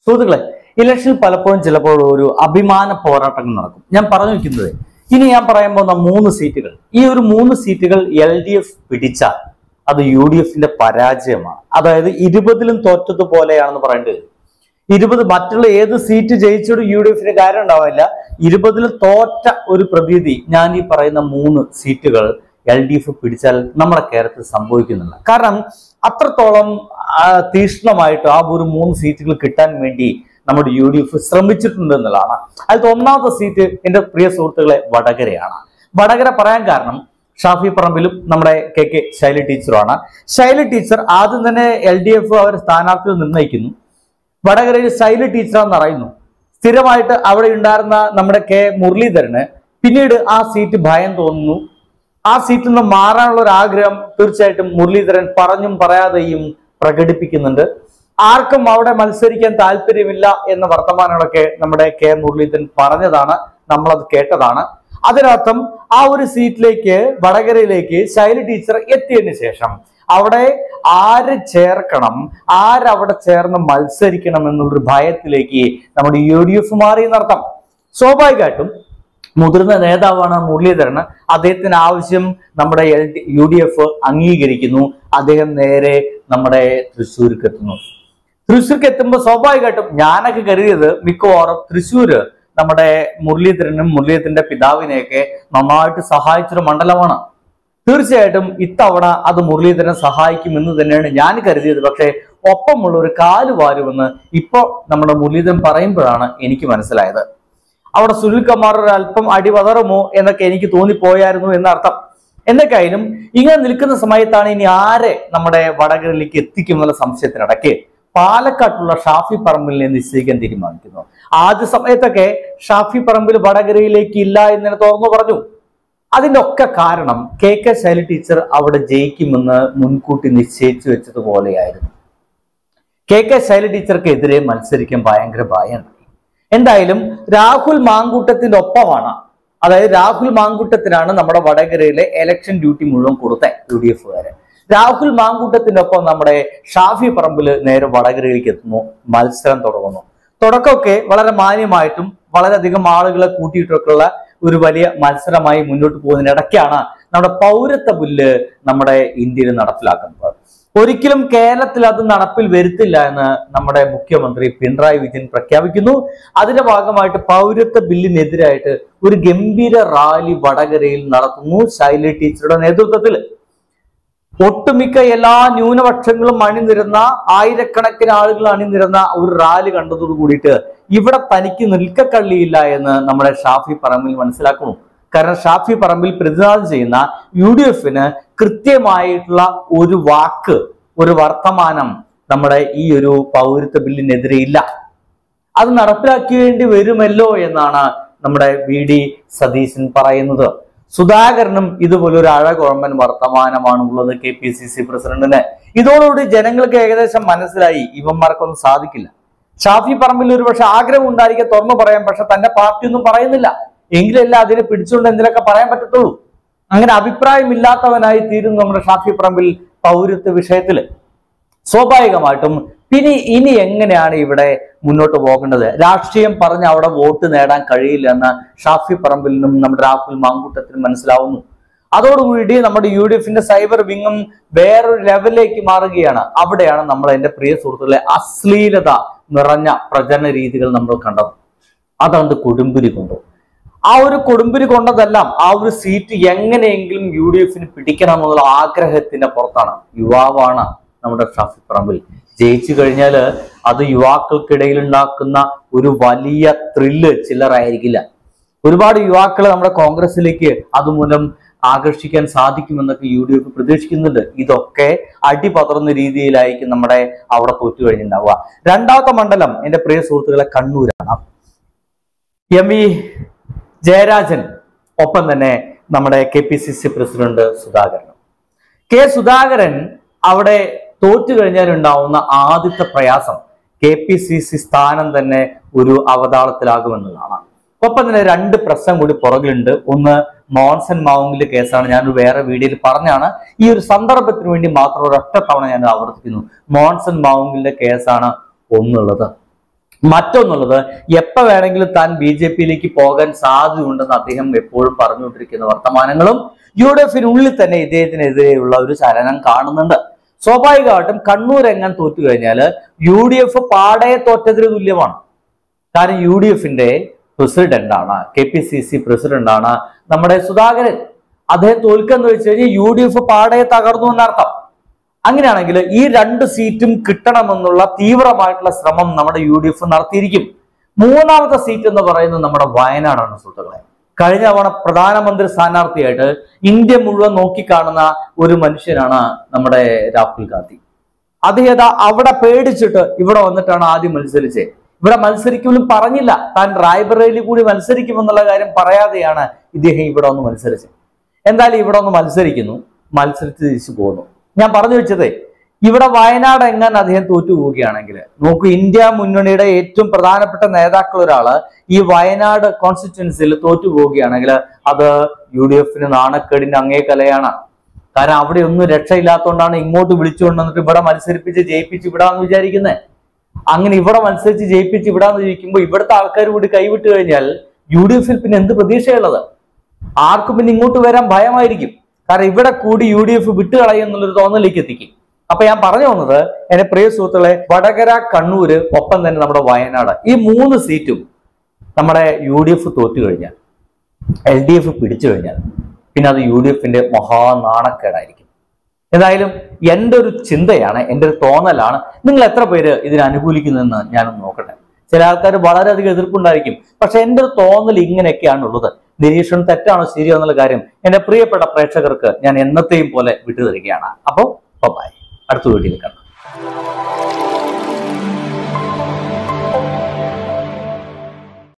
സുഹൃത്തുക്കളെ ഇലക്ഷനിൽ പലപ്പോഴും ചിലപ്പോൾ ഒരു അഭിമാന പോരാട്ടങ്ങൾ നടക്കും ഞാൻ പറഞ്ഞു വെക്കുന്നത് ഇനി ഞാൻ പറയാൻ പോകുന്ന മൂന്ന് സീറ്റുകൾ ഈ ഒരു മൂന്ന് സീറ്റുകൾ എൽ ഡി എഫ് പിടിച്ചാൽ അത് യു ഡി എഫിന്റെ പരാജയമാണ് അതായത് ഇരുപതിലും തോറ്റത് പോലെയാണെന്ന് പറയേണ്ടി വരും ഇരുപത് മറ്റുള്ള ഏത് സീറ്റ് ജയിച്ചോട് യു ഡി എഫിന് കാര്യം ഉണ്ടാവില്ല ഇരുപതിൽ തോറ്റ ഒരു പ്രതീതി ഞാൻ ഈ പറയുന്ന മൂന്ന് സീറ്റുകൾ എൽ ഡി എഫ് പിടിച്ചാൽ നമ്മുടെ കേരളത്തിൽ സംഭവിക്കുന്നില്ല കാരണം അത്രത്തോളം ആ, തീക്ഷ്ണമായിട്ട് ആ ഒരു മൂന്ന് സീറ്റുകൾ കിട്ടാൻ വേണ്ടി നമ്മുടെ യു ഡി എഫ് ശ്രമിച്ചിട്ടുണ്ട് എന്നുള്ളതാണ് അതിൽ ഒന്നാമത്തെ സീറ്റ് എന്റെ പ്രിയ സുഹൃത്തുക്കളെ വടകരയാണ് വടകര പറയാൻ കാരണം ഷാഫി പറമ്പിലും നമ്മുടെ കെ കെ ശൈലി ടീച്ചറുമാണ് ശൈലി ടീച്ചർ ആദ്യം തന്നെ എൽ ഡി എഫ് അവർ സ്ഥാനാർത്ഥികൾ നിർണ്ണയിക്കുന്നു വടകരയിൽ ശൈലി ടീച്ചറാന്ന് അറിയുന്നു സ്ഥിരമായിട്ട് അവിടെ ഉണ്ടായിരുന്ന നമ്മുടെ കെ മുരളീധരന് പിന്നീട് ആ സീറ്റ് ഭയം തോന്നുന്നു ആ സീറ്റിൽ നിന്ന് മാറാനുള്ള ഒരു ആഗ്രഹം തീർച്ചയായിട്ടും മുരളീധരൻ പറഞ്ഞും പറയാതെയും പ്രകടിപ്പിക്കുന്നുണ്ട് ആർക്കും അവിടെ മത്സരിക്കാൻ താല്പര്യമില്ല എന്ന വർത്തമാനങ്ങളൊക്കെ നമ്മുടെ കെ മുരളീധരൻ പറഞ്ഞതാണ് നമ്മളത് കേട്ടതാണ് അതിനർത്ഥം ആ ഒരു സീറ്റിലേക്ക് വടകരയിലേക്ക് ശൈലി ടീച്ചർ എത്തിയതിനു ശേഷം അവിടെ ആര് ചേർക്കണം ആരവിടെ ചേർന്ന് മത്സരിക്കണം എന്നുള്ളൊരു ഭയത്തിലേക്ക് നമ്മുടെ യു ഡി എഫ് മാറി എന്നർത്ഥം സ്വാഭാവികമായിട്ടും മുതിർന്ന നേതാവാണ് മുരളീധരൻ അദ്ദേഹത്തിന് ആവശ്യം നമ്മുടെ L D U D F അംഗീകരിക്കുന്നു അദ്ദേഹം നേരെ നമ്മുടെ തൃശ്ശൂർക്ക് എത്തുന്നു തൃശ്ശൂർക്ക് എത്തുമ്പോൾ സ്വാഭാവികമായിട്ടും ഞാനൊക്കെ കരുതിയത് മിക്കവാറും തൃശ്ശൂര് നമ്മുടെ മുരളീധരനും മുരളീധരന്റെ പിതാവിനെയൊക്കെ നന്നായിട്ട് സഹായിച്ചൊരു മണ്ഡലമാണ് തീർച്ചയായിട്ടും ഇത്തവണ അത് മുരളീധരൻ സഹായിക്കുമെന്ന് തന്നെയാണ് ഞാൻ കരുതിയത് പക്ഷേ ഒപ്പമുള്ള ഒരു കാല് വാരുമെന്ന് ഇപ്പൊ നമ്മുടെ മുരളീധരൻ പറയുമ്പോഴാണ് എനിക്ക് മനസ്സിലായത് അവിടെ സുനിൽ കുമാർ ഒരു അല്പം അടിവതറുമോ എന്നൊക്കെ എനിക്ക് തോന്നിപ്പോയായിരുന്നു എന്നർത്ഥം എന്നൊക്കെയായാലും ഇങ്ങനെ നിൽക്കുന്ന സമയത്താണ് ഇനി ആരെ നമ്മുടെ വടകരയിലേക്ക് എത്തിക്കും എന്നുള്ള സംശയത്തിനിടയ്ക്ക് പാലക്കാട്ടുള്ള ഷാഫി പറമ്പിലിനെ നിശ്ചയിക്കാൻ തീരുമാനിക്കുന്നു ആദ്യ സമയത്തൊക്കെ ഷാഫി പറമ്പിൽ വടകരയിലേക്ക് ഇല്ല എന്ന് തുറന്നു പറഞ്ഞു അതിന്റെ ഒക്കെ കാരണം കെ കെ ശൈലി ടീച്ചർ അവിടെ ജയിക്കുമെന്ന് മുൻകൂട്ടി നിശ്ചയിച്ചു വെച്ചതുപോലെയായിരുന്നു കെ കെ ശൈലി ടീച്ചർക്കെതിരെ മത്സരിക്കാൻ ഭയങ്കര ഭയമുണ്ടായി എന്തായാലും രാഹുൽ മാങ്കൂട്ടത്തിന്റെ ഒപ്പമാണ് അതായത് രാഹുൽ മാങ്കൂട്ടത്തിനാണ് നമ്മുടെ വടകരയിലെ എലക്ഷൻ ഡ്യൂട്ടി മുഴുവൻ കൊടുത്ത യു ഡി എഫുകാര് രാഹുൽ മാങ്കൂട്ടത്തിന്റെ ഒപ്പം നമ്മുടെ ഷാഫി പറമ്പിൽ നേരെ വടകരയിലേക്ക് എത്തുന്നു മത്സരം തുടങ്ങുന്നു തുടക്കമൊക്കെ വളരെ മാന്യമായിട്ടും വളരെയധികം ആളുകളെ കൂട്ടിയിട്ടൊക്കെയുള്ള ഒരു വലിയ മത്സരമായി മുന്നോട്ട് പോകുന്നതിനിടയ്ക്കാണ് നമ്മുടെ പൗരത്വ ബില്ല് നമ്മുടെ ഇന്ത്യയിൽ നടപ്പിലാക്കുന്നത് ഒരിക്കലും കേരളത്തിൽ അത് നടപ്പിൽ വരുത്തില്ല എന്ന് നമ്മുടെ മുഖ്യമന്ത്രി പിണറായി വിജയൻ പ്രഖ്യാപിക്കുന്നു അതിന്റെ ഭാഗമായിട്ട് പൗരത്വ ബില്ലിനെതിരായിട്ട് ഒരു ഗംഭീര റാലി വടകരയിൽ നടത്തുന്നു ശൈലി ടീച്ചറുടെ നേതൃത്വത്തിൽ ഒട്ടുമിക്ക എല്ലാ ന്യൂനപക്ഷങ്ങളും അണിനിരുന്ന ആയിരക്കണക്കിന് ആളുകൾ അണിനിരുന്ന ഒരു റാലി കണ്ടതോട് കൂടിയിട്ട് ഇവിടെ തനിക്ക് നിൽക്കക്കള്ളിയില്ല എന്ന് നമ്മുടെ ഷാഫി പറമ്പിൽ മനസ്സിലാക്കുന്നു കാരണം ഷാഫി പറമ്പിൽ പ്രതിനിധാനം ചെയ്യുന്ന യു ഡി എഫിന് കൃത്യമായിട്ടുള്ള ഒരു വാക്ക് ഒരു വർത്തമാനം നമ്മുടെ ഈ ഒരു പൗരത്വ ബില്ലിനെതിരെ ഇല്ല അത് നടപ്പിലാക്കേണ്ടി വരുമല്ലോ എന്നാണ് നമ്മുടെ വി ഡി സതീശൻ പറയുന്നത് സുധാകരനും ഇതുപോലെ ഒരു അഴകുഴമ്പൻ വർത്തമാനമാണ് ഉള്ളത് കെ പി സി സി പ്രസിഡന്റിന് ഇതോടുകൂടി ജനങ്ങൾക്ക് ഏകദേശം മനസ്സിലായി ഇവന്മാർക്കൊന്നും സാധിക്കില്ല ഷാഫി പറമ്പിൽ ഒരു പക്ഷെ ആഗ്രഹം ഉണ്ടായിരിക്കും തുറന്നു പറയാൻ പക്ഷെ തന്റെ പാർട്ടി ഒന്നും പറയുന്നില്ല എങ്കിലല്ല അതിനെ പിടിച്ചുകൊണ്ട് എന്തിനൊക്കെ പറയാൻ പറ്റത്തുള്ളൂ അങ്ങനെ അഭിപ്രായമില്ലാത്തവനായി തീരുന്നു നമ്മുടെ ഷാഫി പറമ്പിൽ പൗരത്വ വിഷയത്തില് സ്വാഭാവികമായിട്ടും പിന്നെ ഇനി എങ്ങനെയാണ് ഇവിടെ മുന്നോട്ട് പോകേണ്ടത് രാഷ്ട്രീയം പറഞ്ഞ് അവിടെ വോട്ട് നേടാൻ കഴിയില്ല എന്ന് ഷാഫി പറമ്പിലിനും നമ്മുടെ രാഹുൽ മാങ്കൂട്ടത്തിനും മനസ്സിലാവുന്നു അതോടുകൂടി നമ്മുടെ യു ഡി എഫിന്റെ സൈബർ വിങ്ങും വേറൊരു ലെവലിലേക്ക് മാറുകയാണ് അവിടെയാണ് നമ്മൾ എന്റെ പ്രിയ സുഹൃത്തുക്കളെ അശ്ലീലത നിറഞ്ഞ പ്രചരണ രീതികൾ നമ്മൾ കണ്ടത് അതുകൊണ്ട് കൊടുമ്പിരി കൊണ്ടു ആ ഒരു കൊടുമ്പിരി കൊണ്ടതെല്ലാം ആ ഒരു സീറ്റ് എങ്ങനെയെങ്കിലും യു ഡി എഫിന് പിടിക്കണം എന്നുള്ള ആഗ്രഹത്തിന്റെ പുറത്താണ് യുവാവാണ് നമ്മുടെ ഷാഫി പറമ്പിൽ ജയിച്ചു കഴിഞ്ഞാൽ അത് യുവാക്കൾക്കിടയിൽ ഉണ്ടാക്കുന്ന ഒരു വലിയ ത്രില്ല് ചില്ലറായിരിക്കില്ല ഒരുപാട് യുവാക്കളെ നമ്മുടെ കോൺഗ്രസിലേക്ക് അതുമൂലം ആകർഷിക്കാൻ സാധിക്കുമെന്നൊക്കെ യു ഡി എഫ് പ്രതീക്ഷിക്കുന്നുണ്ട് ഇതൊക്കെ അടിപതറുന്ന രീതിയിലായിരിക്കും നമ്മുടെ അവിടെ തോറ്റു കഴിഞ്ഞിട്ടുണ്ടാവുക രണ്ടാമത്തെ മണ്ഡലം എന്റെ പ്രിയ സുഹൃത്തുക്കളെ കണ്ണൂരാണ് എം വി ജയരാജൻ ഒപ്പം തന്നെ നമ്മുടെ K P C C president Sudhakaran K Sudhakaran അവിടെ തോറ്റു കഴിഞ്ഞാൽ ഉണ്ടാവുന്ന ആദ്യത്തെ പ്രയാസം കെ പി സി സി സ്ഥാനം തന്നെ ഒരു അവതാളത്തിലാകുമെന്നതാണ് ഒപ്പം തന്നെ രണ്ട് പ്രശ്നം കൂടി പുറകിലുണ്ട് ഒന്ന് മോൺസൺ മാവുങ്കിലെ കേസാണ് ഞാൻ ഒരു വേറെ വീഡിയോയിൽ പറഞ്ഞാണ് ഈ ഒരു സന്ദർഭത്തിന് വേണ്ടി മാത്രം ഒരൊറ്റ തവണ ഞാൻ ആവർത്തിക്കുന്നു മോൺസൺ മാവുങ്കിലെ കേസാണ് ഒന്നുള്ളത് മറ്റൊന്നുള്ളത് എപ്പോ വേണമെങ്കിലും താൻ ബി ജെ പിയിലേക്ക് പോകാൻ സാധ്യതയുണ്ടെന്ന് അദ്ദേഹം എപ്പോഴും പറഞ്ഞുകൊണ്ടിരിക്കുന്ന വർത്തമാനങ്ങളും യു ഡി എഫിനുള്ളിൽ തന്നെ ഇദ്ദേഹത്തിനെതിരെയുള്ള ഒരു ചലനം കാണുന്നുണ്ട് സ്വാഭാവികമായിട്ടും കണ്ണൂർ എങ്ങാൻ തോറ്റു കഴിഞ്ഞാൽ യു ഡി എഫ് പാടെ തോറ്റതിന് തുല്യമാണ് കാരണം യു ഡി എഫിന്റെ പ്രസിഡന്റ് ആണ് K P C C president ആണ് നമ്മുടെ സുധാകരൻ അദ്ദേഹം തോൽക്കെന്ന് വെച്ച് കഴിഞ്ഞാൽ യു ഡി എഫ് പാടെ തകർന്നു എന്നർത്ഥം അങ്ങനെയാണെങ്കിൽ ഈ രണ്ട് സീറ്റും കിട്ടണമെന്നുള്ള തീവ്രമായിട്ടുള്ള ശ്രമം നമ്മുടെ യു ഡി എഫ് നടത്തിയിരിക്കും മൂന്നാമത്തെ സീറ്റ് എന്ന് പറയുന്നത് നമ്മുടെ വയനാടാണ് സുഹൃത്തുക്കളെ കഴിഞ്ഞ തവണ പ്രധാനമന്ത്രി സ്ഥാനാർത്ഥിയായിട്ട് ഇന്ത്യ മുഴുവൻ നോക്കിക്കാണുന്ന ഒരു മനുഷ്യനാണ് നമ്മുടെ രാഹുൽ ഗാന്ധി അദ്ദേഹം ഇതാ അവിടെ പേടിച്ചിട്ട് ഇവിടെ വന്നിട്ടാണ് ആദ്യം മത്സരിച്ചത് ഇവിടെ മത്സരിക്കുമ്പോഴും പറഞ്ഞില്ല താൻ റായ്ബറേലി കൂടി മത്സരിക്കുമെന്നുള്ള കാര്യം പറയാതെയാണ് ഇദ്ദേഹം ഇവിടെ ഒന്ന് മത്സരിച്ചത് എന്തായാലും ഇവിടെ ഒന്ന് മത്സരിക്കുന്നു മത്സരിച്ച് തിരിച്ചു പോകുന്നു ഞാൻ പറഞ്ഞു വെച്ചതേ ഇവിടെ വയനാട് എങ്ങനെ അദ്ദേഹം തോറ്റു പോവുകയാണെങ്കിൽ നോക്കൂ ഇന്ത്യ മുന്നണിയുടെ ഏറ്റവും പ്രധാനപ്പെട്ട നേതാക്കൾ ഒരാള് ഈ വയനാട് കോൺസ്റ്റിറ്റ്യുവൻസിയിൽ തോറ്റു പോവുകയാണെങ്കിൽ അത് യു ഡി എഫിന് നാണക്കേടിന്റെ അങ്ങേ കലയാണ് കാരണം അവിടെ ഒന്നും രക്ഷയില്ലാത്തതുകൊണ്ടാണ് ഇങ്ങോട്ട് വിളിച്ചുകൊണ്ട് വന്നിട്ട് ഇവിടെ മത്സരിപ്പിച്ച് ജയിപ്പിച്ച് വിടാന്ന് വിചാരിക്കുന്നത് അങ്ങനെ ഇവിടെ മത്സരിച്ച് ജയിപ്പിച്ച് വിടാന്ന് ചോദിക്കുമ്പോൾ ഇവിടുത്തെ ആൾക്കാർ കൂടി കൈവിട്ട് കഴിഞ്ഞാൽ യു ഡി എഫിൽ പിന്നെ എന്ത് പ്രതീക്ഷയുള്ളത് ആർക്കും പിന്നെ ഇങ്ങോട്ട് വരാൻ ഭയമായിരിക്കും കാരണം ഇവിടെ കൂടി യു ഡി എഫ് വിട്ടുകളയും എന്നുള്ളൊരു തോന്നലിലേക്ക് എത്തിക്കും അപ്പൊ ഞാൻ പറഞ്ഞു വന്നത് എന്റെ പ്രിയ സുഹൃത്തുക്കളെ വടകര കണ്ണൂര് ഒപ്പം തന്നെ നമ്മുടെ വയനാട് ഈ മൂന്ന് സീറ്റും നമ്മുടെ യു ഡി എഫ് തോറ്റു കഴിഞ്ഞാൽ എൽ ഡി എഫ് പിടിച്ചു കഴിഞ്ഞാൽ പിന്നെ അത് യു ഡി എഫിന്റെ മഹാനാണക്കേടായിരിക്കും ഏതായാലും എൻ്റെ ഒരു ചിന്തയാണ് എൻ്റെ ഒരു തോന്നലാണ് നിങ്ങൾ എത്ര പേര് ഇതിനെ അനുകൂലിക്കുന്നതെന്ന് ഞാനൊന്ന് നോക്കട്ടെ ചില ആൾക്കാർ വളരെയധികം എതിർപ്പുണ്ടായിരിക്കും പക്ഷെ എൻ്റെ ഒരു തോന്നൽ ഇങ്ങനെയൊക്കെയാണ് ഉള്ളത് നിരീക്ഷണം തെറ്റാണോ ശരിയോ എന്നുള്ള കാര്യം എൻ്റെ പ്രിയപ്പെട്ട പ്രേക്ഷകർക്ക് ഞാൻ എന്നത്തെയും പോലെ വിട്ടുതരികയാണ് അപ്പോൾ ബൈ അടുത്ത വീഡിയോയിൽ കാണാം